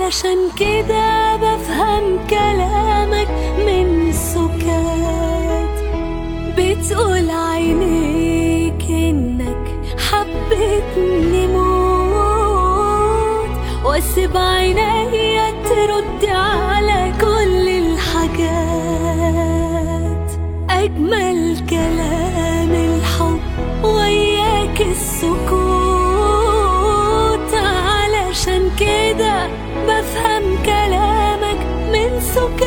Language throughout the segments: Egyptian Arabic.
علشان كده بفهم كلامك من سكات بتقول عينيك انك حبيتني موت واسيب عينيا ترد على كل الحاجات اجمل كلام الحب وياك السكوت علشان كده بفهم كلامك من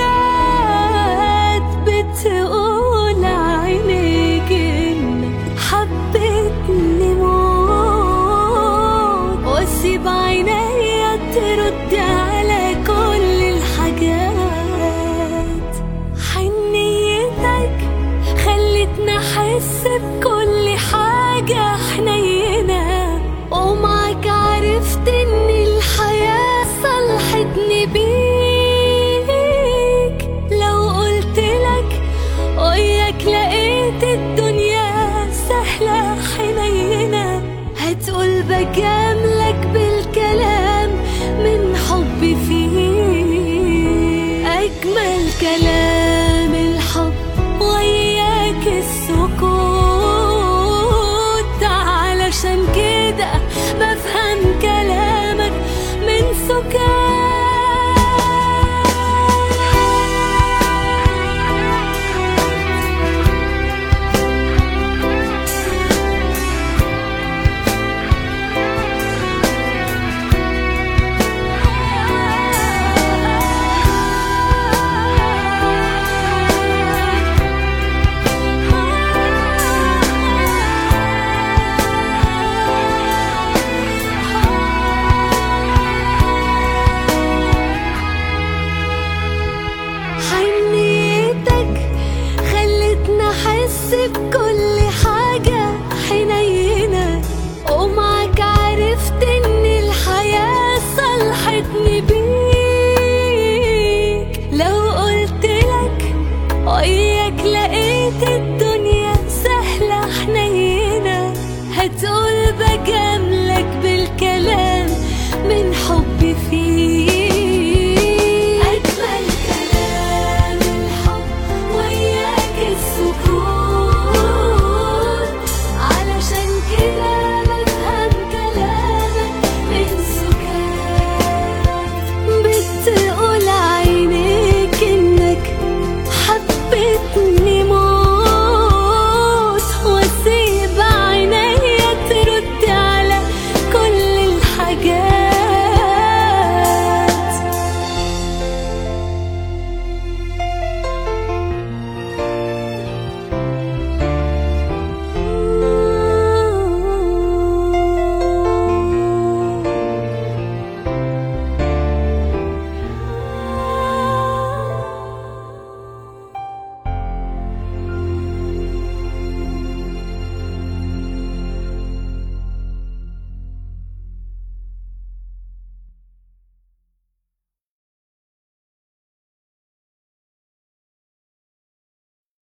سكات بتقول عينيك انك حبيتني موت واسيب عينيا ترد على كل الحاجات حنيتك خلتني احس بكل حاجة حنينة ومعك عرفت ان الحياة صلحتني بيك لو قلت لك وياك لقيت الدنيا سهلة حنينة هتقول بجامل